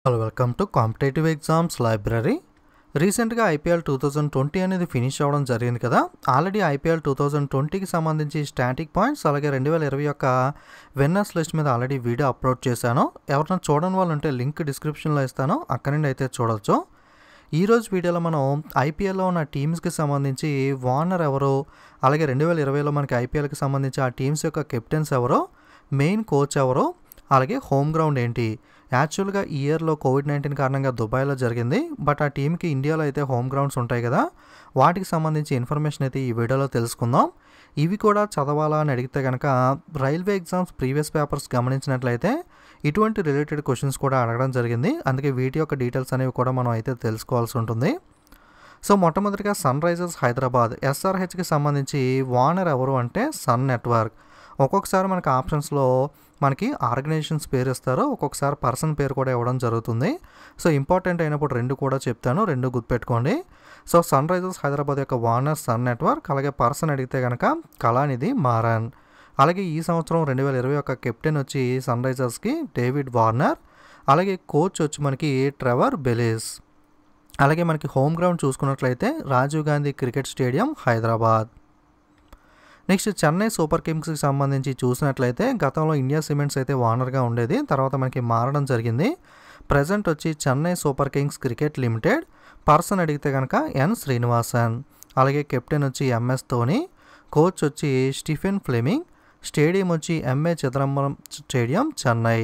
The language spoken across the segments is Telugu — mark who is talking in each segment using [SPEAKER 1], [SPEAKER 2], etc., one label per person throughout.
[SPEAKER 1] hello welcome to competitive exams library రీసెంట్గా ఐపీఎల్ టూ థౌజండ్ ట్వంటీ అనేది ఫినిష్ అవ్వడం జరిగింది కదా ఆల్రెడీ ఐపీఎల్ టూ థౌజండ్ ట్వంటీకి సంబంధించి స్టాటిక్ పాయింట్స్ అలాగే రెండు వేల ఇరవై యొక్క విన్నర్స్ లిస్ట్ మీద ఆల్రెడీ వీడియో అప్లోడ్ చేశాను ఎవరైనా చూడని వాళ్ళు ఉంటే లింక్ డిస్క్రిప్షన్లో ఇస్తాను అక్కడి నుండి అయితే చూడొచ్చు ఈరోజు వీడియోలో మనం ఐపీఎల్లో ఉన్న టీమ్స్కి సంబంధించి వార్నర్ ఎవరు అలాగే రెండు వేల ఇరవైలో మనకి ఐపీఎల్కి సంబంధించి ఆ టీమ్స్ యొక్క కెప్టెన్స్ ఎవరో మెయిన్ కోచ్ ఎవరో అలాగే హోమ్ గ్రౌండ్ ఏంటి యాక్చువల్గా ఈ ఇయర్లో కోవిడ్ నైన్టీన్ కారణంగా దుబాయ్లో జరిగింది బట్ ఆ టీంకి ఇండియాలో అయితే హోమ్ గ్రౌండ్స్ ఉంటాయి కదా వాటికి సంబంధించి ఇన్ఫర్మేషన్ అయితే ఈ వీడియోలో తెలుసుకుందాం ఇవి కూడా చదవాలా అని అడిగితే కనుక రైల్వే ఎగ్జామ్స్ ప్రీవియస్ పేపర్స్ గమనించినట్లయితే ఇటువంటి రిలేటెడ్ క్వశ్చన్స్ కూడా అడగడం జరిగింది అందుకే వీటి యొక్క డీటెయిల్స్ అనేవి కూడా మనం అయితే తెలుసుకోవాల్సి ఉంటుంది సో మొట్టమొదటిగా సన్ రైజర్స్ హైదరాబాద్ ఎస్ఆర్హెచ్కి సంబంధించి వార్నర్ ఎవరు అంటే సన్ నెట్వర్క్ ఒక్కొక్కసారి మనకి ఆప్షన్స్లో మనకి ఆర్గనైజేషన్స్ పేరు ఇస్తారు ఒక్కొక్కసారి పర్సన్ పేరు కూడా ఇవ్వడం జరుగుతుంది సో ఇంపార్టెంట్ అయినప్పుడు రెండు కూడా చెప్తాను రెండు గుర్తుపెట్టుకోండి సో సన్ రైజర్స్ హైదరాబాద్ యొక్క వార్నర్ సన్ నెట్వర్క్ అలాగే పర్సన్ అడిగితే కనుక కళానిధి మారన్ అలాగే ఈ సంవత్సరం రెండు వేల ఇరవై యొక్క కెప్టెన్ వచ్చి సన్ రైజర్స్కి డేవిడ్ వార్నర్ అలాగే కోచ్ వచ్చి మనకి ట్రెవర్ బెలిస్ అలాగే మనకి హోమ్ గ్రౌండ్ చూసుకున్నట్లయితే Rajiv Gandhi cricket stadium Hyderabad next Chennai super కింగ్స్కి సంబంధించి చూసినట్లయితే గతంలో ఇండియా సిమెంట్స్ అయితే వానర్గా ఉండేది తర్వాత మనకి మారడం జరిగింది ప్రజెంట్ వచ్చి Chennai Super Kings cricket limited person అడిగితే కనుక ఎన్ శ్రీనివాసన్ అలాగే కెప్టెన్ వచ్చి ఎంఎస్ ధోని కోచ్ వచ్చి స్టీఫెన్ ఫ్లెమింగ్ స్టేడియం వచ్చి MA Chidambaram stadium Chennai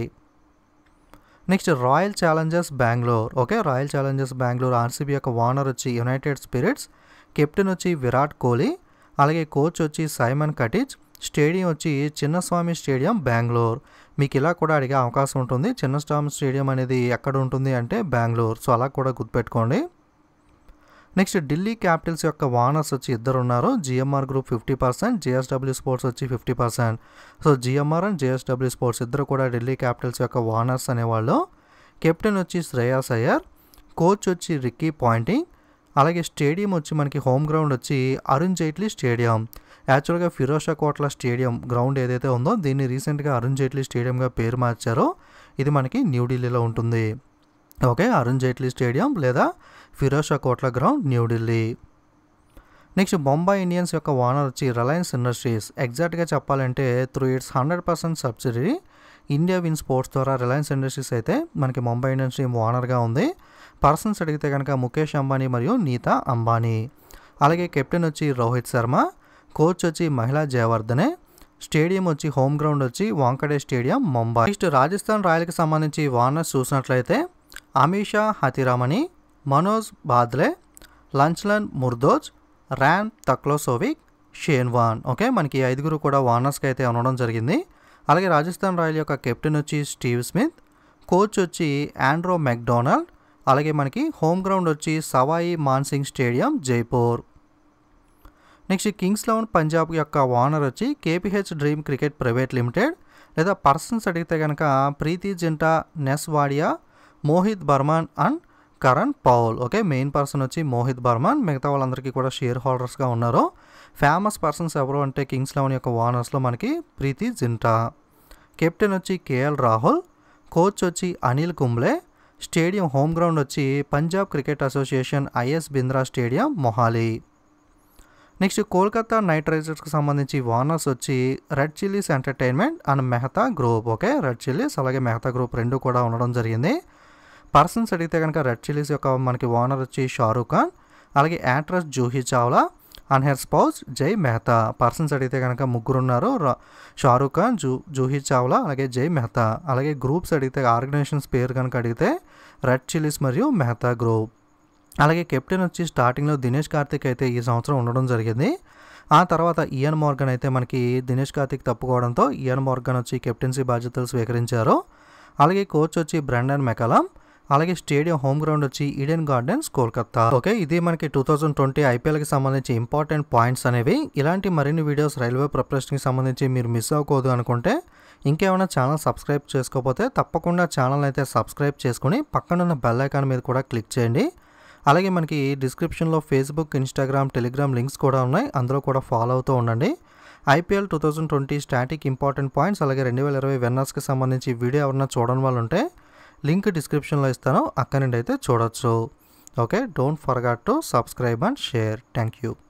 [SPEAKER 1] next Royal Challengers Bengaluru okay Royal Challengers Bengaluru RCB యొక్క వానర్ వచ్చి యునైటెడ్ స్పిరిట్స్ కెప్టెన్ వచ్చి విరాట్ కోహ్లీ అలాగే కోచ్ వచ్చి సైమన్ కటిచ్ స్టేడియం వచ్చి చిన్నస్వామి స్టేడియం బెంగళూరు మీకు ఇలా కూడా అడిగే అవకాశం ఉంటుంది చిన్నస్వామి స్టేడియం అనేది ఎక్కడ ఉంటుంది అంటే బెంగళూరు సో అలా కూడా గుర్తుపెట్టుకోండి నెక్స్ట్ ఢిల్లీ క్యాపిటల్స్ యొక్క వానర్స్ వచ్చి ఇద్దరు ఉన్నారు GMR group fifty percent GSW sports వచ్చి fifty percent so GMR and GSW sports ఇద్దరు కూడా ఢిల్లీ క్యాపిటల్స్ యొక్క వానర్స్ అనేవాళ్ళు కెప్టెన్ వచ్చి శ్రేయాస్ అయ్యర్ కోచ్ వచ్చి రిక్కీ పాయింటింగ్ అలాగే స్టేడియం వచ్చి మనకి హోమ్ గ్రౌండ్ వచ్చి అరుణ్ జైట్లీ స్టేడియం యాక్చువల్గా ఫిరోషా కోట్ల స్టేడియం గ్రౌండ్ ఏదైతే ఉందో దీన్ని రీసెంట్గా అరుణ్ జైట్లీ స్టేడియంగా పేరు మార్చారో ఇది మనకి న్యూఢిల్లీలో ఉంటుంది ఓకే అరుణ్ జైట్లీ స్టేడియం లేదా Ferozeshah Kotla ground New Delhi next Mumbai Indians యొక్క ఓనర్ వచ్చి రిలయన్స్ ఇండస్ట్రీస్ ఎగ్జాక్ట్గా చెప్పాలంటే through its hundred percent subsidy India Win Sports ద్వారా రిలయన్స్ ఇండస్ట్రీస్ అయితే మనకి ముంబై ఇండియన్స్ టీం ఓనర్గా ఉంది పర్సన్స్ అడిగితే కనుక ముఖేష్ అంబానీ మరియు నీతా అంబానీ అలాగే కెప్టెన్ వచ్చి రోహిత్ శర్మ కోచ్ వచ్చి మహిళా జయవర్ధనే స్టేడియం వచ్చి హోమ్ గ్రౌండ్ వచ్చి వాంకడే స్టేడియం ముంబై నెక్స్ట్ రాజస్థాన్ రాయల్కి సంబంధించి వార్నర్స్ చూసినట్లయితే Amisha Hathiramani Manoj Badale Lachlan Murdoch Ryan Tkalcevic Shane Warne okay మనకి ఐదుగురు కూడా వార్నర్స్కి అయితే ఉండడం జరిగింది అలాగే రాజస్థాన్ రాయల్ యొక్క కెప్టెన్ వచ్చి స్టీవ్ స్మిత్ కోచ్ వచ్చి ఆండ్రో మెక్డొనాల్డ్ అలాగే మనకి హోమ్ గ్రౌండ్ వచ్చి Sawai Mansingh stadium Jaipur next Kings Eleven Punjab యొక్క ఓనర్ వచ్చి KPH Dream Cricket Private Limited లేదా పర్సన్స్ అడిగితే కనుక Preity Zinta Ness Wadia Mohit Burman and Karan Paul okay main person వచ్చి మోహిత్ బర్మాన్ మిగతా వాళ్ళందరికీ కూడా షేర్ హోల్డర్స్గా ఉన్నారు ఫేమస్ పర్సన్స్ ఎవరు అంటే కింగ్స్ లెవెన్ యొక్క ఓనర్స్లో మనకి ప్రీతి జింటా కెప్టెన్ వచ్చి కేఎల్ రాహుల్ కోచ్ వచ్చి Anil Kumble stadium home ground వచ్చి Punjab cricket association IS Bindra stadium Mohali next Kolkata Knight రైడర్స్కి సంబంధించి వార్నర్స్ వచ్చి Red Chillies Entertainment and Mehta group okay Red Chillies అలాగే మెహతా గ్రూప్ రెండు కూడా ఉండడం జరిగింది పర్సన్స్ అడిగితే కనుక రెడ్ చిల్లీస్ యొక్క మనకి ఓనర్ వచ్చి షారూక్ ఖాన్ అలాగే actress Juhi Chawla and her spouse Jay Mehta persons అడిగితే కనుక ముగ్గురు ఉన్నారు షారూక్ ఖాన్ జూ జూహీ చావ్లా అలాగే జై మెహతా అలాగే గ్రూప్స్ అడిగితే ఆర్గనైజేషన్స్ పేరు కనుక అడిగితే రెడ్ చిల్లీస్ మరియు మెహతా గ్రూప్ అలాగే కెప్టెన్ వచ్చి స్టార్టింగ్లో దినేష్ కార్తిక్ అయితే ఈ సంవత్సరం ఉండడం జరిగింది ఆ తర్వాత ఇయన్ మార్గన్ అయితే మనకి దినేష్ కార్తిక్ తప్పుకోవడంతో ఇయన్ మార్గన్ వచ్చి కెప్టెన్సీ బాధ్యతలు స్వీకరించారు అలాగే కోచ్ వచ్చి బ్రెండన్ మెకలం అలాగే స్టేడియం హోమ్ గ్రౌండ్ వచ్చి ఈడెన్ గార్డెన్స్ కోల్కతా ఓకే ఇది మనకి టూ థౌజండ్ ట్వంటీ ఐపీఎల్కి సంబంధించి ఇంపార్టెంట్ పాయింట్స్ అనేవి ఇలాంటి మరిన్ని వీడియోస్ రైల్వే ప్రిపరేషన్కి సంబంధించి మీరు మిస్ అవ్వకూడదు అనుకుంటే ఇంకేమైనా ఛానల్ సబ్స్క్రైబ్ చేసుకోకపోతే తప్పకుండా ఛానల్ అయితే సబ్స్క్రైబ్ చేసుకుని పక్కనున్న బెల్ ఐకాన్ మీద కూడా క్లిక్ చేయండి అలాగే మనకి డిస్క్రిప్షన్లో ఫేస్బుక్ ఇన్స్టాగ్రామ్ టెలిగ్రామ్ లింక్స్ కూడా ఉన్నాయి అందులో కూడా ఫాలో అవుతూ ఉండండి IPL two thousand twenty static important points అలాగే రెండు వేల ఇరవై విన్నర్స్కి సంబంధించి వీడియో ఎవరన్నా చూడని వాళ్ళు ఉంటే లింక్ డిస్క్రిప్షన్లో ఇస్తాను అక్కడి నుండి అయితే చూడొచ్చు okay don't forget to subscribe and share thank you